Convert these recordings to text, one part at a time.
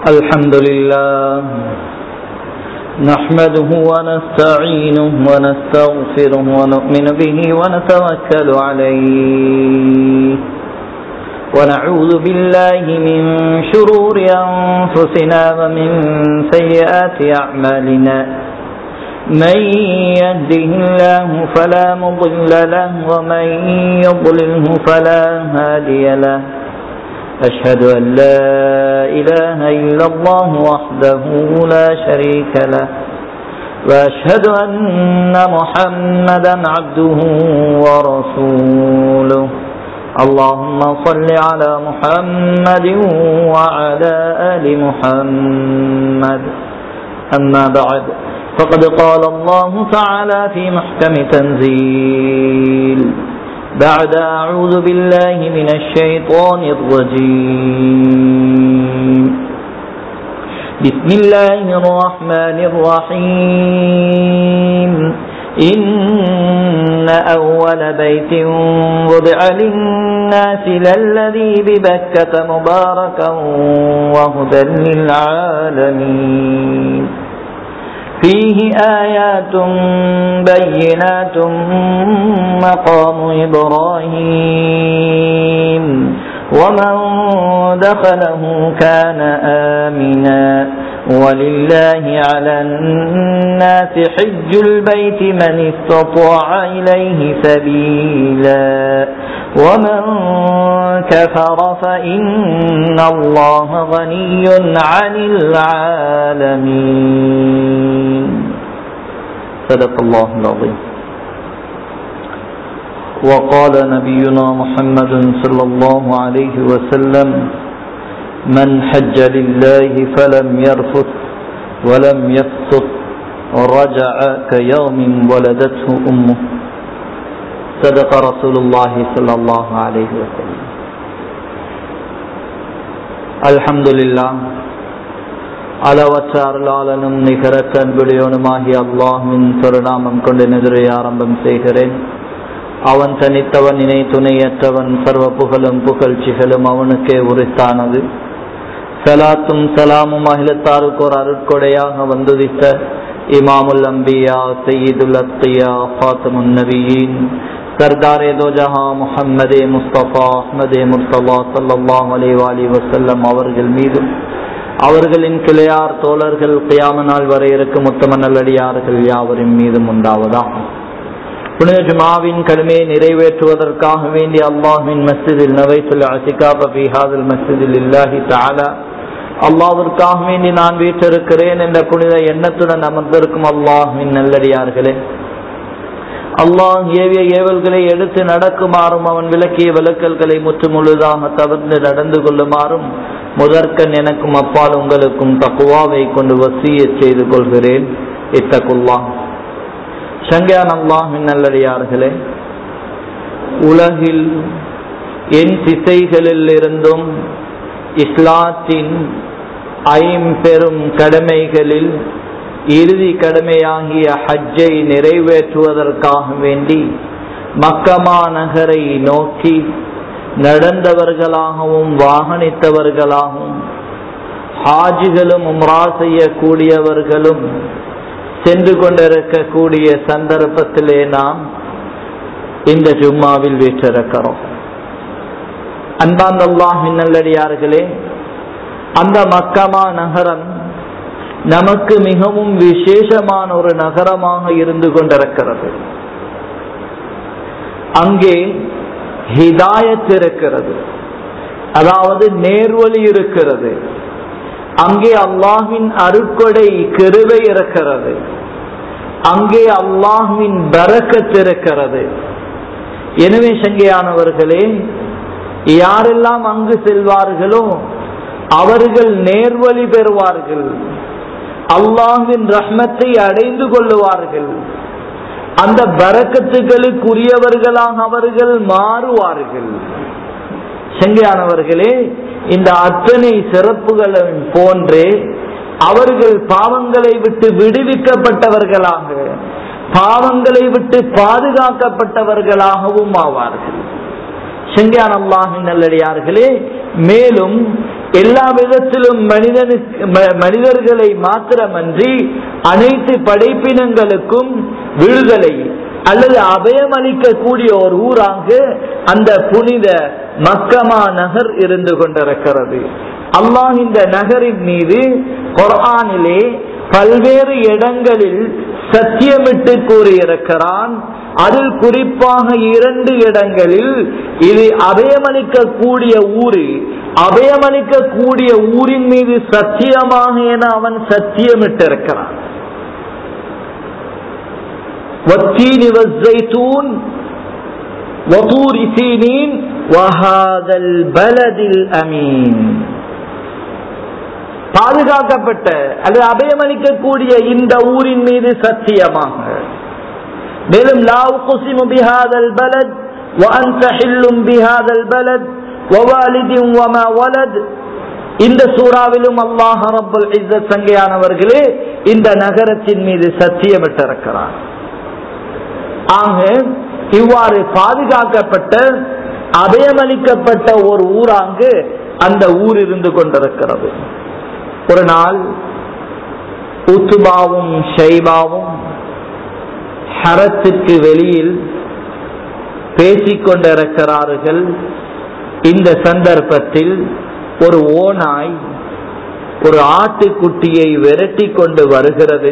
الحمد لله نحمده ونستعينه ونستغفره ونؤمن به ونتوكل عليه ونعوذ بالله من شرور أنفسنا ومن سيئات أعمالنا من يهده الله فلا مضل له ومن يضلله فلا هادي له أشهد أن لا إله إلا الله وحده لا شريك له وأشهد أن محمدا عبده ورسوله اللهم صل على محمد وعلى آل محمد أما بعد فقد قال الله تعالى في محكم تنزيل بعد أعوذ بالله من الشيطان الرجيم بسم الله الرحمن الرحيم إن أول بيت وضع للناس للذي ببكة مباركا وهدى للعالمين فيه آيات بينات مقام إبراهيم ومن دخله كان آمنا ولله على الناس حج البيت من استطاع إليه سبيلا ومن كفر فإن الله غني عن العالمين صدق الله العظيم وقال نبينا محمد صلى الله عليه وسلم من حج لله فلم يرفث ولم يفسق رجع كيوم ولدته أمه صدق رسول الله صلى الله عليه وسلم الحمد لله அளவற்ற அருளாளனும் நிகரற்ற அன்புடையவனுமாகிய அல்லாஹுவின் திருநாமம் கொண்டு எதிரே ஆரம்பம் செய்கிறேன் அவன் தனித்தவன் இணை துணையற்றவன் சர்வ புகழும் புகழ்ச்சிகளும் அவனுக்கே உரித்தானது சலாத்தும் சலாமும் அகிலத்தாருக்கு ஒரு அருட்கொடையாக வந்துதித்த இமாமுல் அம்பியா சயீதுல் அத்தியா ஃபாத்தமுன் நபியின் சர்தாரே தோஜஹா முஹம்மதே முஸ்தபா அஹ்மதே முர்சலா சல்லாஹ் அலே வாலி வசல்லம் அவர்கள் மீதும் அவர்களின் கிளையார் தோழர்கள் கியாம நாள் வரை இருக்கும் உத்தம நல்லடியார்கள் யாவரின் மீதும் உண்டாவதாகும் புனித ஜுமாவின் கடமையை நிறைவேற்றுவதற்காக வேண்டிய அல்லாஹின் மஸ்ஜிதில் நவைத்துல் அசிகாப பிஹாதில் மஸ்ஜிதில் இல்லாஹி தாலா அல்லாவிற்காக வேண்டி நான் வீற்றிருக்கிறேன் என்ற புனித எண்ணத்துடன் அமர்ந்திருக்கும் அல்லாஹின் நல்லடியார்களே அல்லாஹ் ஏவிய ஏவல்களை எடுத்து நடக்குமாறும் அவன் விளக்கிய விளக்கல்களை முற்றுமுழுதாக தவிர்த்து நடந்து கொள்ளுமாறும் முதற்கண் எனக்கும் அப்பால் உங்களுக்கும் தக்குவாவை கொண்டு வசிய செய்து கொள்கிறேன் இத்தகுல்லா சங்கியான் அல்லாஹின் நல்லடியார்களே உலகில் என் திசைகளில் இருந்தும் இஸ்லாத்தின் ஐம்பெரும் கடமைகளில் இறுதி கடமையாகிய ஹஜ்ஜை நிறைவேற்றுவதற்காக வேண்டி மக்கமா நகரை நோக்கி நடந்தவர்களாகவும் வாகனித்தவர்களாகவும் ஹாஜிகளும் உம்ரா செய்யக்கூடியவர்களும் சென்று கொண்டிருக்கக்கூடிய சந்தர்ப்பத்திலே நாம் இந்த ஜும்மாவில் வீற்றிருக்கிறோம் அன்பாந்தல்லாஹின் நல்லடியார்களே அந்த மக்கமா நகரம் நமக்கு மிகவும் விசேஷமான ஒரு நகரமாக இருந்து கொண்டிருக்கிறது அங்கே ஹிதாயத் இருக்கிறது அதாவது நேர்வழி இருக்கிறது அங்கே அல்லாஹின் அருக்கொடை கிருவை இருக்கிறது அங்கே அல்லாஹின் பரக்கத் இருக்கிறது எனவே சங்கையானவர்களே யாரெல்லாம் அங்கு செல்வார்களோ அவர்கள் நேர்வழி பெறுவார்கள் அல்லாஹின் ரஹ்மத்தை அடைந்து கொள்ளுவார்கள் அந்த பரக்கத்துகளுக்குரியவர்களாக அவர்கள் மாறுவார்கள் செங்கையானவர்களே இந்த அத்தனை சிறப்புகளும் போன்றே அவர்கள் பாவங்களை விட்டு விடுவிக்கப்பட்டவர்களாக பாவங்களை விட்டு பாதுகாக்கப்பட்டவர்களாகவும் ஆவார்கள் செங்கான் அல்லாஹின் நல்லடியார்களே மேலும் எல்லா விதத்திலும் மனிதனுக்கு மனிதர்களை மாத்திரமன்றி அனைத்து படைப்பினங்களுக்கும் விடுதலை அல்லது அபயம் அளிக்கக்கூடிய ஒரு ஊராக அந்த புனித மக்கமா நகர் இருந்து கொண்டிருக்கிறது அல்லாஹ் இந்த நகரின் மீது குர்ஆனிலே பல்வேறு இடங்களில் சத்தியமிட்டு கூறியிருக்கிறான் அதில் குறிப்பாக இரண்டு இடங்களில் இது அபயமளிக்கக்கூடிய ஊரு அபயமளிக்கக்கூடிய ஊரின் மீது சத்தியமாக என அவன் சத்தியமிட்டிருக்கிறான் والتين والزيتون وطور سينين وهذا البلد الأمين பாதுகாக்கப்பட்ட அல்லது அபயமளிக்கக்கூடிய இந்த ஊரின் மீது சத்தியமாக மேலும் லாவு குசிமு பிஹாதல் பலத் وأنت حل بهذا البلد ووالد وما ولد இந்த சூறாவிலும் அல்லாஹ் ரப்பல் இஸ்ஸத் சங்கையானவர்களே இந்த நகரத்தின் மீது சத்தியமிட்டிருக்கிறார் ஆக இவ்வாறு பாதுகாக்கப்பட்ட அபயமளிக்கப்பட்ட ஒரு ஊராங்கு அந்த ஊர் இருந்து கொண்டிருக்கிறது ஒரு நாள் உத்துபாவும் ஷைபாவும் ஹரத்திற்கு வெளியில் பேசிக் கொண்டிருக்கிறார்கள் இந்த சந்தர்ப்பத்தில் ஒரு ஓனாய் ஒரு ஆட்டுக்குட்டியை விரட்டி கொண்டு வருகிறது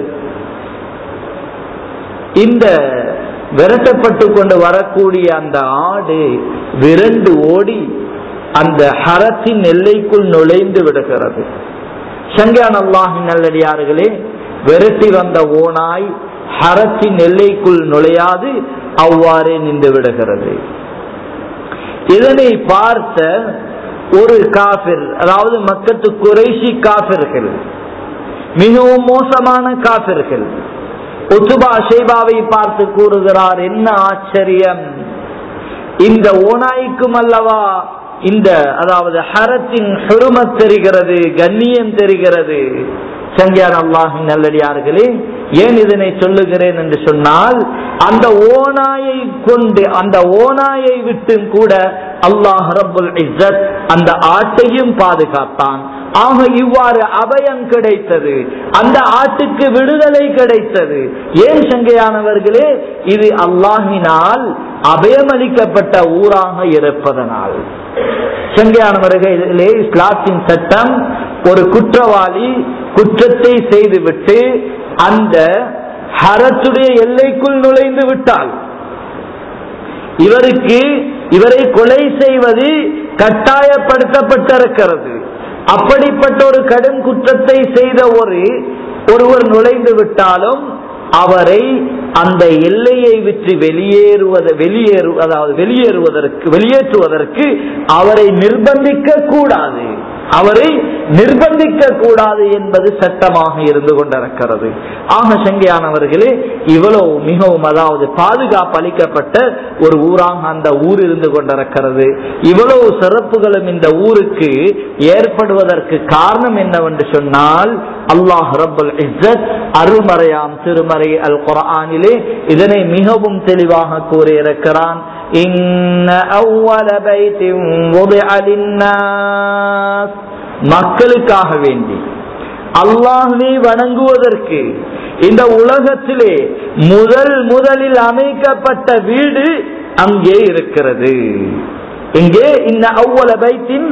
இந்த விரட்டப்பட்டு கொண்டு வரக்கூடிய அந்த ஆடு விரண்டு ஓடி அந்த ஹரத்தின் எல்லைக்குள் நுழைந்து விடுகிறது சங்கான் அல்லாஹின் நல்லடியார்களே விரட்டி வந்த ஓனாய் ஹரத்தின் எல்லைக்குள் நுழையாது அவ்வாறே நின்று விடுகிறது இதனை பார்த்த ஒரு காபிர் அதாவது மக்கத்து குறைசி காபிர்கள் மிகவும் மோசமான காபிர்கள் உத்துபா ஷேபாவை பார்த்து கூறுகிறார் என்ன ஆச்சரியம் இந்த ஓனாய்க்கும் அல்லவா இந்த அதாவது ஹரத்தின் ஹெருமத் தெரிகிறது கண்ணியம் தெரிகிறது சங்கியான் அல்லாஹின் நல்லடியார்களே ஏன் இதனை சொல்லுகிறேன் என்று சொன்னால் அந்த ஓனாயை கொண்டு அந்த ஓனாயை விட்டு கூட அல்லாஹ் ரபுல் இஸ்ஸத் அந்த ஆட்டையும் பாதுகாத்தான் ஆக இவ்வாறு அபயம் கிடைத்தது அந்த ஆட்டுக்கு விடுதலை கிடைத்தது ஏன் சங்கையானவர்களே இது அல்லாஹினால் அபயமளிக்கப்பட்ட ஊராக இருப்பதனால் சங்கையானவர்களே இஸ்லாத்தின் சட்டம் ஒரு குற்றவாளி குற்றத்தை செய்துவிட்டு அந்த ஹரத்துடைய எல்லைக்குள் நுழைந்து விட்டால் இவருக்கு இவரை கொலை செய்வது கட்டாயப்படுத்தப்பட்டிருக்கிறது அப்படிப்பட்ட ஒரு கடும் குற்றத்தை செய்த ஒரு ஒருவர் நுழைந்து விட்டாலும் அவரை அந்த எல்லையை விட்டு வெளியேறுவத வெளியேறு அதாவது வெளியேறுவதற்கு வெளியேற்றுவதற்கு அவரை நிர்பந்திக்க கூடாது அவரை நிர்பந்திக்க கூடாது என்பது சட்டமாக இருந்து கொண்டிருக்கிறது ஆக சங்கையானவர்களே இவ்வளவு மிகவும் அதாவது பாதுகாப்பு அளிக்கப்பட்ட ஒரு ஊராக அந்த ஊர் இருந்து கொண்டிருக்கிறது இவ்வளவு சிறப்புகளும் இந்த ஊருக்கு ஏற்படுவதற்கு காரணம் என்னவென்று சொன்னால் அல்லாஹ் ரபுல் இஸ்ஸத் அருள்மறையாம் திருமறை அல் குரானிலே இதனை மிகவும் தெளிவாக கூறியிருக்கிறான் إن أول بيت وضع للناس மக்களுக்காக வேண்டி அல்லாஹ்வை வணங்குவதற்கு இந்த உலகத்திலே முதல் முதலில் அமைக்கப்பட்ட வீடு அங்கே இருக்கிறது இங்கே இந்த அவ்வள பைத்தின்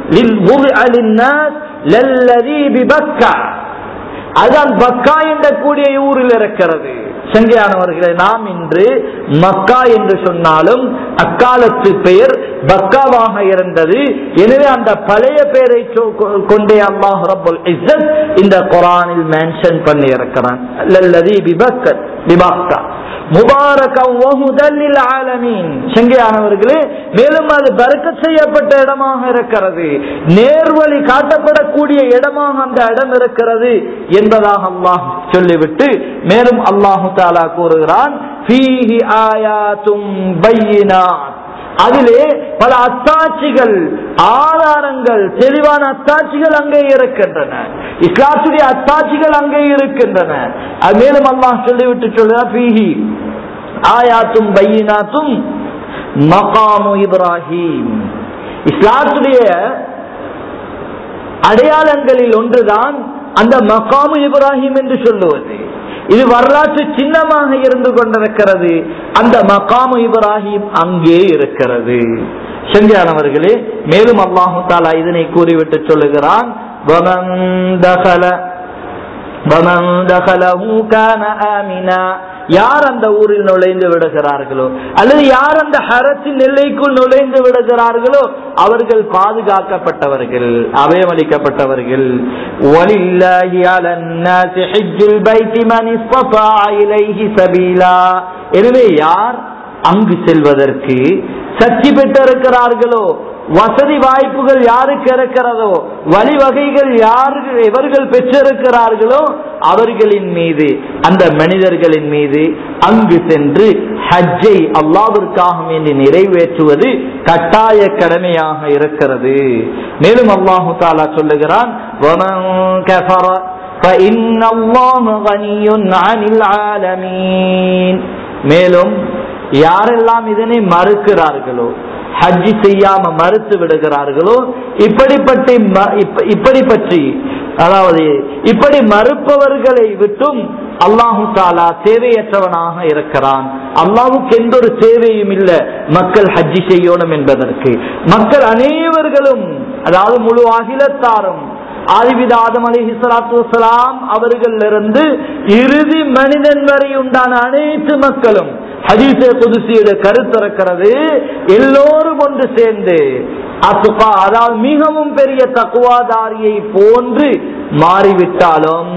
அதான் பக்கா என்ற கூடிய ஊரில் இருக்கிறது சங்கையானவர்களை நாம் இன்று மக்கா என்று சொன்னாலும் அக்காலத்து பெயர் பக்காவாக இருந்தது எனவே அந்த பழைய பெயரை கொண்டே அல்லாஹ் ரபுல் இஸ்ஸத் இந்த குரானில் மென்ஷன் பண்ணி இருக்கிறான் சங்கையானவர்களே மேலும் அது பறக்க செய்யப்பட்ட இடமாக இருக்கிறது நேர்வழி காட்டப்படக்கூடிய இடமாக அந்த இடம் இருக்கிறது என்பதாக அல்லாஹ் சொல்லிவிட்டு மேலும் அல்லாஹு தாலா கூறுகிறான் அதிலே பல அத்தாட்சிகள் ஆதாரங்கள் தெளிவான அத்தாட்சிகள் அங்கே இருக்கின்றன இஸ்லாத்துடைய அத்தாட்சிகள் அங்கே இருக்கின்றன அது மேலும் அல்லாஹ் சொல்லிவிட்டு சொல்லுகிறார் பீஹி ஆயாத்தும் பையினாத்தும் மகாமு இப்ராஹிம் இஸ்லாத்துடைய அடையாளங்களில் ஒன்றுதான் அந்த மகாமு இப்ராஹிம் என்று சொல்லுவது இது வரலாற்று சின்னமாக இருந்து கொண்டிருக்கிறது அந்த மகாமு இப்ராஹிம் அங்கே இருக்கிறது செஞ்சானவர்களே மேலும் அல்லாஹு தாலா இதனை கூறிவிட்டு சொல்லுகிறான் وَمَنْ دَخَلَ وَمَنْ دَخَلَهُ كَانَ آمِنًا யார் அந்த ஊரில் நுழைந்து விடுகிறார்களோ அல்லது யார் அந்த ஹரத்தின் எல்லைக்குள் நுழைந்து விடுகிறார்களோ அவர்கள் பாதுகாக்கப்பட்டவர்கள் அபயமளிக்கப்பட்டவர்கள் وَلِلَّهِ عَلَى النَّاسِ حِجُّ الْبَيْتِ مَنِ اسْتَطَاعَ إِلَيْهِ سَبِيلًا எனவே யார் அங்கு செல்வதற்கு சக்தி பெற்றிருக்கிறார்களோ வசதி வாய்ப்புகள் யாருக்கு இருக்கிறதோ வழிவகைகள் யாருக்கு எவர்கள் பெற்றிருக்கிறார்களோ அவர்களின் மீது அந்த மனிதர்களின் மீது அங்கு சென்று ஹஜ்ஜை அல்லாவிற்காக வேண்டி நிறைவேற்றுவது கட்டாய கடமையாக இருக்கிறது மேலும் அல்லாஹு தாலா சொல்லுகிறான் وَمَنْ كَفَرَ فَإِنَّ اللَّهَ غَنِيٌّ عَنِ الْعَالَمِينَ மேலும் யாரெல்லாம் இதனை மறுக்கிறார்களோ ஹஜ்ஜி செய்யாம மறுத்து விடுகிறார்களோ இப்படிப்பட்ட இப்படி பற்றி அதாவது இப்படி மறுப்பவர்களை விட்டும் அல்லாஹு தாலா தேவையற்றவனாக இருக்கிறான் அல்லாவுக்கு எந்த ஒரு தேவையும் இல்ல மக்கள் ஹஜ்ஜி செய்யணும் என்பதற்கு மக்கள் அனைவர்களும் அதாவது முழு அகிலத்தாரும் ஆதிவித ஆதம் அலி சலாத்து வலாம் அவர்களிலிருந்து இறுதி மனிதன் வரை உண்டான அனைத்து மக்களும் ஹதீசே புதுசியோட கருத்திருக்கிறது எல்லோரும் ஒன்று சேர்ந்து அசுகா அதாவது மிகவும் பெரிய தக்குவாதாரியை போன்று மாறிவிட்டாலும்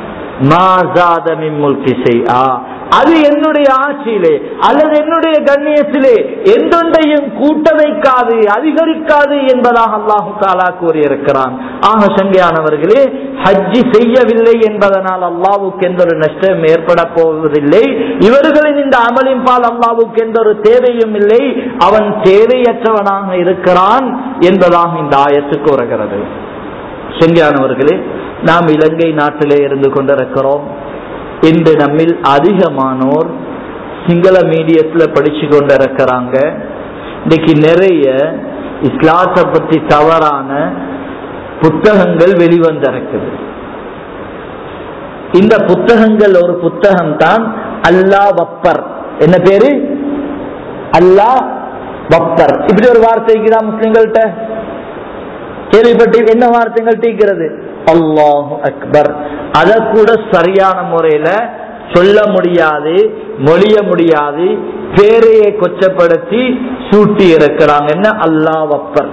அது என்னுடைய ஆட்சியிலே அல்லது என்னுடைய கண்ணியத்திலே எந்தொன்றையும் கூட்ட வைக்காது அதிகரிக்காது என்பதாக அல்லாஹு தாலா கூறியிருக்கிறான் ஆக சங்கையானவர்களே ஹஜ்ஜி செய்யவில்லை என்பதனால் அல்லாவுக்கு எந்த ஒரு நஷ்டம் ஏற்பட போவதில்லை இவர்களின் இந்த அமலின் பால் அல்லாவுக்கு எந்த ஒரு தேவையும் இல்லை அவன் தேவையற்றவனாக இருக்கிறான் என்பதாக இந்த ஆயத்து கூறுகிறது செங்கியானவர்களே நாம் இலங்கை நாட்டிலே இருந்து கொண்டிருக்கிறோம் இன்று நம்மில் அதிகமானோர் சிங்கள மீடியத்துல படிச்சு கொண்டிருக்கிறாங்க இன்னைக்கு நிறைய இஸ்லாத்தை பற்றி தவறான புத்தகங்கள் வெளிவந்திருக்குது இந்த புத்தகங்கள் ஒரு புத்தகம் தான் அல்லா வப்பர் என்ன பேரு அல்லா வப்பர் இப்படி ஒரு வார்த்தை இருக்குதா முஸ்லிம்கள்ட்ட கேள்விப்பட்டு என்ன வார்த்தைகள் தீக்கிறது அல்லாஹு அக்பர் அத கூட சரியான முறையில சொல்ல முடியாது மொழிய முடியாது பேரையை கொச்சப்படுத்தி சூட்டி இருக்கிறாங்க என்ன அல்லாஹ் அப்பர்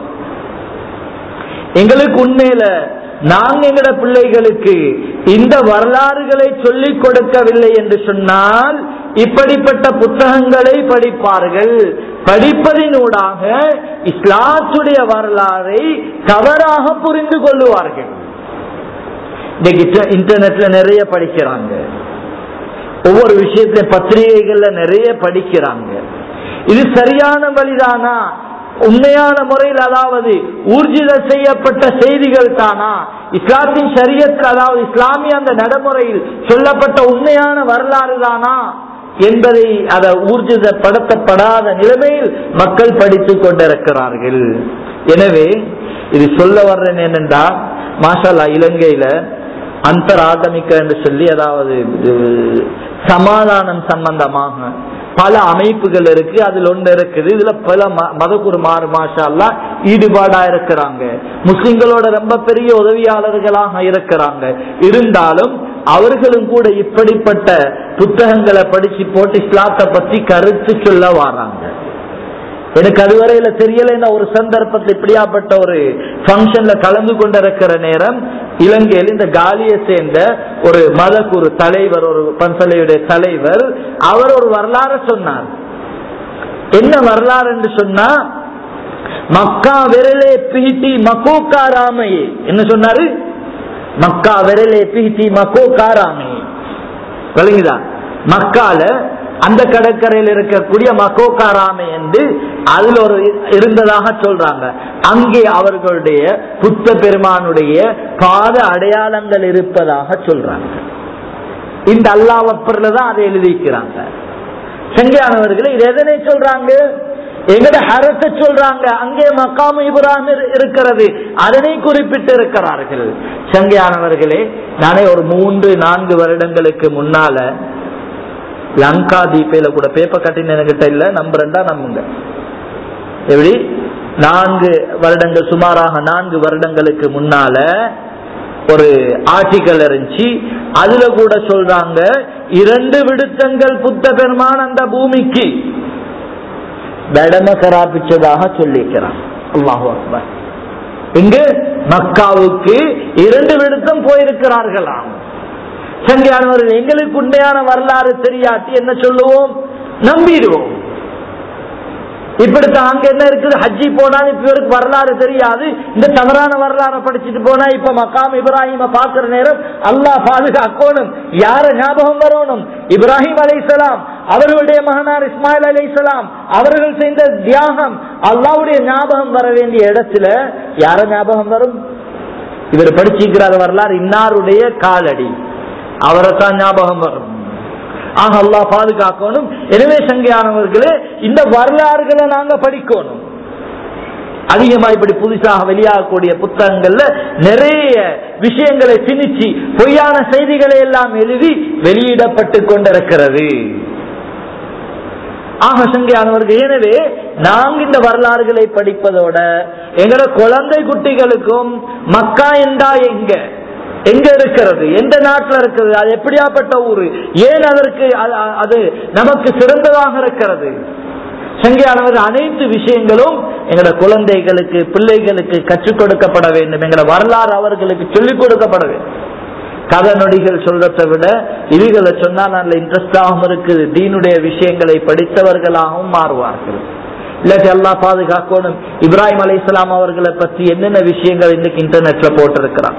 எங்களுக்கு உண்மையில நாங்க எங்கட பிள்ளைகளுக்கு இந்த வரலாறுகளை சொல்லிக் கொடுக்கவில்லை என்று சொன்னால் இப்படிப்பட்ட புத்தகங்களை படிப்பார்கள் படிப்பதினூடாக இஸ்லாத்துடைய வரலாறை தவறாக புரிந்து கொள்ளுவார்கள் இன்னைக்கு இன்டர்நெட்ல நிறைய படிக்கிறாங்க ஒவ்வொரு விஷயத்துல பத்திரிகைகள்ல நிறைய படிக்கிறாங்க இது சரியான வழிதானா உண்மையான முறையில் அதாவது ஊர்ஜித செய்யப்பட்ட செய்திகள் தானா இஸ்லாத்தின் சரியத்தில் அதாவது இஸ்லாமிய அந்த நடைமுறையில் சொல்லப்பட்ட உண்மையான வரலாறு தானா என்பதை அதை ஊர்ஜிதப்படுத்தப்படாத நிலைமையில் மக்கள் படித்துக் கொண்டிருக்கிறார்கள் எனவே இது சொல்ல வர்றேன் என்னென்றால் மாஷாலா இலங்கையில அந்தராகமிக்க என்று சொல்லி அதாவது சமாதானம் சம்பந்தமாக பல அமைப்புகள் இருக்கு அதுல ஒன்று இருக்குது இதுல பல மதகுரு மாறு மாஷா ஈடுபாடா இருக்கிறாங்க முஸ்லிம்களோட ரொம்ப பெரிய உதவியாளர்களாக இருக்கிறாங்க இருந்தாலும் அவர்களும் கூட இப்படிப்பட்ட புத்தகங்களை படிச்சு போட்டு இஸ்லாத்தை பத்தி கருத்து சொல்ல வராங்க எனக்கு அதுவரையில தெரியல ஒரு சந்தர்ப்பத்தில் இப்படியாப்பட்ட ஒரு பங்கன்ல கலந்து கொண்டிருக்கிற நேரம் இலங்கையில் இந்த காலியை சேர்ந்த ஒரு மதகுரு தலைவர் ஒரு பன்சலையுடைய தலைவர் அவர் ஒரு வரலாறு சொன்னார் என்ன வரலாறு என்று சொன்னா மக்கா விரலே பீட்டி மக்கோக்காராமையே என்ன சொன்னாரு மக்கா விரலே பீட்டி மக்கோக்காராமையே விளங்குதா மக்கால அந்த கடற்கரையில் இருக்கக்கூடிய மக்கோக்காராமை என்று அதுல ஒரு இருந்ததாக சொல்றாங்க அங்கே அவர்களுடைய புத்த பெருமானுடைய பாத அடையாளங்கள் இருப்பதாக சொல்றாங்க இந்த அல்லாவப்பர்ல தான் அதை எழுதிக்கிறாங்க செங்கையானவர்கள் இது எதனை சொல்றாங்க எங்கட ஹரத்தை சொல்றாங்க அங்கே மக்காமு இப்ராஹிம் இரு- இருக்கிறது அதனை குறிப்பிட்டு இருக்கிறார்கள் சங்கையானவர்களே நானே ஒரு மூன்று நான்கு வருடங்களுக்கு முன்னால லங்கா தீபையில கூட பேப்பர் கட்டின என்கிட்ட இல்ல நம்புறேன்டா நம்புங்க எப்படி நான்கு வருடங்கள் சுமாராக நான்கு வருடங்களுக்கு முன்னால ஒரு ஆர்டிக்கல் இருந்துச்சு அதுல கூட சொல்றாங்க இரண்டு விடுத்தங்கள் புத்த பெருமான் அந்த பூமிக்கு பெடம கராப்பிச்சதாக சொல்லிக்கிறான் அல்லாஹு அக்பர் இங்கு மக்காவுக்கு இரண்டு விடுத்தம் போயிருக்கிறார்களாம் சங்கையானவர்கள் எங்களுக்கு உண்மையான வரலாறு தெரியாட்டி என்ன சொல்லுவோம் நம்பிடுவோம் இப்படித்தான் அங்க என்ன இருக்குது ஹஜ்ஜி போனா இப்ப இவருக்கு வரலாறு தெரியாது இந்த தவறான வரலாறு படிச்சுட்டு போனா இப்ப மக்காம் இப்ராஹிம பாக்குற நேரம் அல்லாஹ் பாதுகாக்கணும் யார ஞாபகம் வரணும் இப்ராஹிம் அலைசலாம் அவர்களுடைய மகனார் இஸ்மாயில் அலைசலாம் அவர்கள் செய்த தியாகம் அல்லாவுடைய ஞாபகம் வர வேண்டிய இடத்துல யார ஞாபகம் வரும் இவர் படிச்சிருக்கிறார் வரலாறு இன்னாருடைய காலடி அவரை தான் ஞாபகம் வரும் ஆக அல்லாஹ் பாதுகாக்கணும் எனவே சங்கையானவர்களே இந்த வரலாறுகளை நாங்க படிக்கணும் அதிகமா இப்படி புதுசாக வெளியாகக்கூடிய புத்தகங்கள்ல நிறைய விஷயங்களை திணிச்சு பொய்யான செய்திகளை எல்லாம் எழுதி வெளியிடப்பட்டு கொண்டிருக்கிறது ஆக சங்கையானவர்கள் எனவே நாங்க இந்த வரலாறுகளை படிப்பதோட எங்களோட குழந்தை குட்டிகளுக்கும் மக்கா என்றா எங்க எங்க இருக்கிறது எந்த நாட்டில் இருக்கிறது அது எப்படியாப்பட்ட ஊரு ஏன் அதற்கு அது- அது நமக்கு சிறந்ததாக இருக்கிறது சங்கையானவர் அனைத்து விஷயங்களும் எங்களோட குழந்தைகளுக்கு பிள்ளைகளுக்கு கற்றுக் கொடுக்கப்பட வேண்டும் எங்களோட வரலாறு அவர்களுக்கு சொல்லிக் கொடுக்கப்பட வேண்டும் கதை நொடிகள் சொல்றதை விட இதுகளை சொன்னா நல்ல இன்ட்ரெஸ்டாகவும் இருக்குது தீனுடைய விஷயங்களை படித்தவர்களாகவும் மாறுவார்கள் இல்லாட்டி எல்லாம் பாதுகாக்கணும் இப்ராஹிம் அலைஹிஸ்ஸலாம் அவர்களை பற்றி என்னென்ன விஷயங்கள் இன்னைக்கு இன்டர்நெட்ல போட்டிருக்கிறான்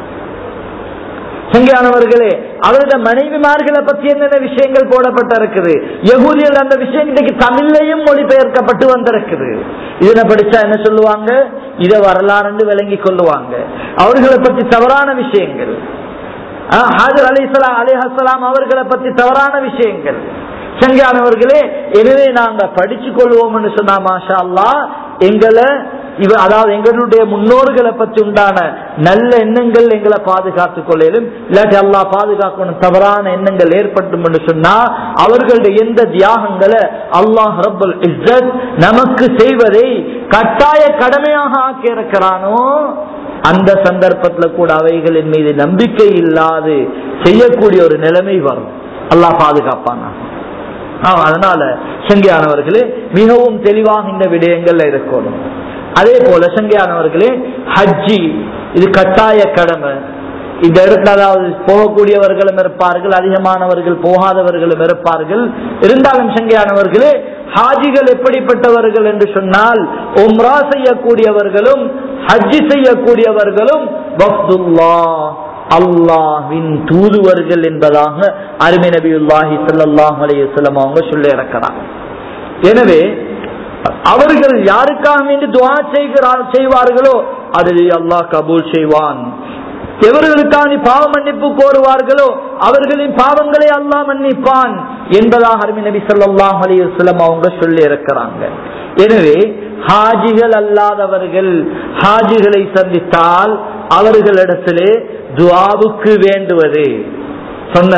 சங்கையானவர்களே அவருடைய மனைவிமார்களை பற்றி என்னென்ன விஷயங்கள் போடப்பட்டிருக்குது யகூதியில் அந்த விஷயம் இன்னைக்கு தமிழ்லையும் மொழிபெயர்க்கப்பட்டு வந்திருக்குது இதனை படிச்சா என்ன சொல்லுவாங்க இதை வரலாறு விளங்கி கொள்ளுவாங்க அவர்களை பற்றி தவறான விஷயங்கள் ஆஹ், ஹாஜர் அலிசலாம் அலிஹலாம் அவர்களை பற்றி தவறான விஷயங்கள் சங்கையானவர்களே எனவே நாங்க படிச்சு கொள்வோம்னு சொன்னா மாஷா அல்லாஹ் எங்களை இவ அதாவது எங்களுடைய முன்னோர்களை பற்றி உண்டான நல்ல எண்ணங்கள் எங்களை பாதுகாத்துக் கொள்ளையிலும் இல்லாட்டி அல்லாஹ் பாதுகாக்கணும் தவறான எண்ணங்கள் ஏற்பட்டும் என்று சொன்னா அவர்களுடைய எந்த தியாகங்களை அல்லாஹ் ரப்பல் இஸ்ஸத் நமக்கு செய்வதை கட்டாய கடமையாக ஆக்கி இருக்கிறானோ அந்த சந்தர்ப்பத்துல கூட அவைகளின் மீது நம்பிக்கை இல்லாது செய்யக்கூடிய ஒரு நிலைமை வரும் அல்லாஹ் பாதுகாப்பானா ஆமா, அதனால சங்கையானவர்களே மிகவும் தெளிவாக இந்த விடயங்கள்ல இருக்கணும் அதே போல சங்கையானவர்களே ஹஜ்ஜி இது கட்டாய கடமை இந்த இடத்துல அதாவது போகக்கூடியவர்களும் இருப்பார்கள் அதிகமானவர்கள் போகாதவர்களும் இருப்பார்கள் இருந்தாலும் சங்கையானவர்களே ஹாஜிகள் எப்படிப்பட்டவர்கள் என்று சொன்னால் உம்ரா செய்யக்கூடியவர்களும் ஹஜ்ஜி செய்யக்கூடியவர்களும் வஃதுல்லா அல்லாஹ்வின் தூதுவர்கள் என்பதாக அருமை நபியுல்லாஹி ஸல்லல்லாஹு அலைஹி வஸல்லம் அவங்க சொல்லி இருக்கிறார் எனவே அவர்கள் யாருக்காக வேண்டி துஆ செய்கிறார் செய்வார்களோ அதை அல்லாஹ் கபூல் செய்வான் எவர்களுக்காக நீ பாவ மன்னிப்பு கோருவார்களோ அவர்களின் பாவங்களை அல்லாஹ் மன்னிப்பான் என்பதாக அருமை நபி ஸல்லல்லாஹு அலைஹி வஸல்லம் அவங்க சொல்லி இருக்கிறாங்க எனவே ஹாஜிகள் அல்லாதவர்கள் ஹாஜிகளை சந்தித்தால் அவர்களிடத்திலே துஆவுக்கு வேண்டுவது சொன்ன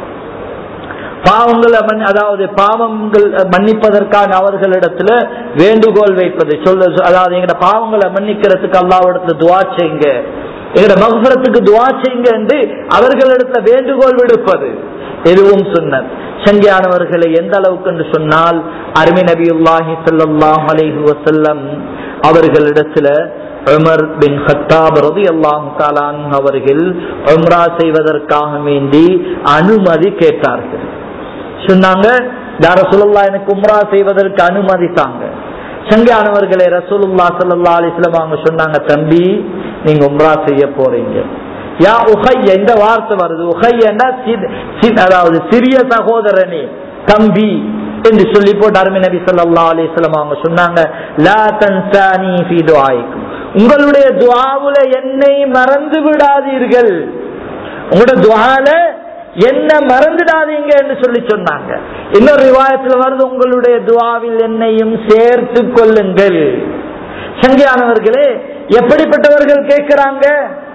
பாவங்களை மன்- அதாவது பாவங்கள் மன்னிப்பதற்கான அவர்களிடத்துல வேண்டுகோள் வைப்பது சொல்ல அதாவது எங்கட பாவங்களை மன்னிக்கிறதுக்கு அல்லாவிடத்துல துவா செய்யுங்க எங்கட மகசரத்துக்கு துவா செய்யுங்க என்று அவர்களிடத்துல வேண்டுகோள் விடுப்பது எதுவும் சொன்னது சங்கியானவர்களை எந்த அளவுக்கு என்று சொன்னால் அருமை நபியுல்லாஹி ஸல்லல்லாஹு அலைஹி வஸல்லம் அவர்களிடத்துல உமர் பின் ஹத்தாப் ரலியல்லாஹு தஆலா அன்ஹு அவர்கள் உம்ரா செய்வதற்காக வேண்டி அனுமதி கேட்டார்கள் சொன்னாங்க யார சொல்லல்லா எனக்கு உம்ரா செய்வதற்கு அனுமதி தாங்க சங்கையானவர்களே ரசூலுல்லா ஸல்லல்லாஹு அலைஹி வஸல்லம் அவங்க சொன்னாங்க தம்பி நீங்க உம்ரா செய்ய போறீங்க யா உஹைய இந்த வார்த்தை வருது உஹையன்னா சி- சி- அதாவது சிறிய சகோதரனே தம்பி என்று சொல்லி போட்டு அருமை நபி ஸல்லல்லாஹு அலைஹி வஸல்லம் அவங்க சொன்னாங்க லா தன்சானி ஃபீ துஆயிக்கும் உங்களுடைய துஆவுல என்னை மறந்து விடாதீர்கள் உங்களோட துஆல என்ன மறந்துடாதீங்க என்று சொல்லி சொன்னாங்க இன்னொரு ரிவாயத்தில் வருது உங்களுடைய துவாவில் என்னையும் சேர்த்து கொள்ளுங்கள் சங்கியானவர்களே எப்படிப்பட்டவர்கள் கேட்கிறாங்க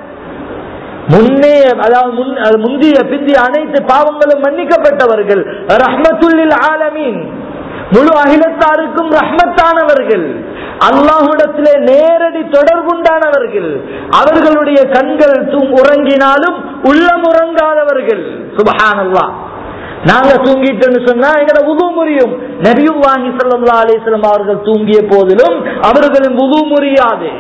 முன்னே அதாவது முன்- அது முந்திய பிந்திய அனைத்து பாவங்களும் மன்னிக்கப்பட்டவர்கள் ரஹ்மத்துல்லில் ஆலமீன் முழு அகிலத்தாருக்கும் ரஹ்மத்தானவர்கள் அல்லாஹ்விடத்திலே நேரடி தொடர்புண்டானவர்கள் அவர்களுடைய கண்கள் தூங் உறங்கினாலும் உள்ளம் உறங்காதவர்கள் சுபஹானல்லாஹ் நாங்க தூங்கிட்டோம்னு சொன்னா எங்கட உது முறியும் நபியுல்லாஹி ஸல்லல்லாஹு அலைஹி வஸல்லம் அவர்கள் தூங்கிய போதிலும் அவர்களின் உது முறியாது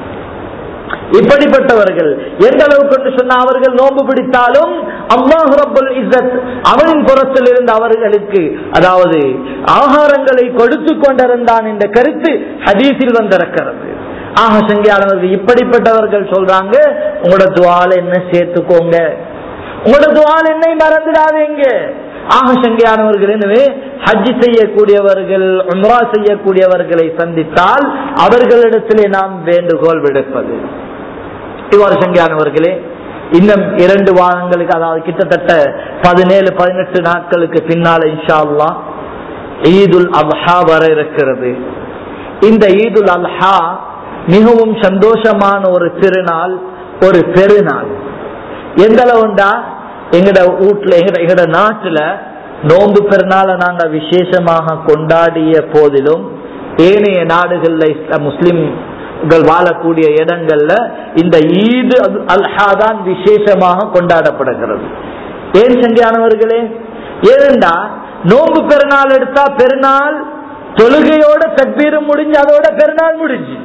இப்படிப்பட்டவர்கள் எந்த அளவுக்கு என்று சொன்னா அவர்கள் நோன்பு பிடித்தாலும் அல்லாஹ் ரப்பல் இஸ்ஸத் அவனின் புறத்தில் இருந்து அவர்களுக்கு அதாவது ஆகாரங்களை கொடுத்து கொண்டிருந்தான் என்ற கருத்து ஹதீஸில் வந்திருக்கிறது ஆக சங்கியானவர்கள் இப்படிப்பட்டவர்கள் சொல்றாங்க உங்களோட துவால என்ன சேர்த்துக்கோங்க உங்களோட துவால் என்னை மறந்துடாதீங்க ஆக சங்கியானவர்கள் எனவே ஹஜ் செய்யக்கூடியவர்கள் உம்ரா செய்யக்கூடியவர்களை சந்தித்தால் அவர்களிடத்திலே நாம் வேண்டுகோள் விடுப்பது இவ்வாறு சங்கியானவர்களே இன்னும் இரண்டு வாரங்களுக்கு அதாவது கிட்டத்தட்ட பதினேழு பதினெட்டு நாட்களுக்கு பின்னால இன்ஷா அல்லாஹ் ஈதுல் அல்ஹா வர இருக்கிறது இந்த ஈதுல் அல்ஹா மிகவும் சந்தோஷமான ஒரு திருநாள் ஒரு பெருநாள் எந்த அளவுண்டா எங்கட வீட்டுல எங்கட எங்கட நாட்டுல நோன்பு பெருநாளை நாங்க விசேஷமாக கொண்டாடிய போதிலும் ஏனைய நாடுகள்ல இஸ்ல- முஸ்லிம்கள் வாழக்கூடிய இடங்கள்ல இந்த ஈது அல்ஹா தான் விசேஷமாக கொண்டாடப்படுகிறது ஏன் சங்கியானவர்களே ஏனென்றா நோன்பு பெருநாள் எடுத்தா பெருநாள் தொழுகையோட தக்பீரும் முடிஞ்சு அதோட பெருநாள் முடிஞ்சு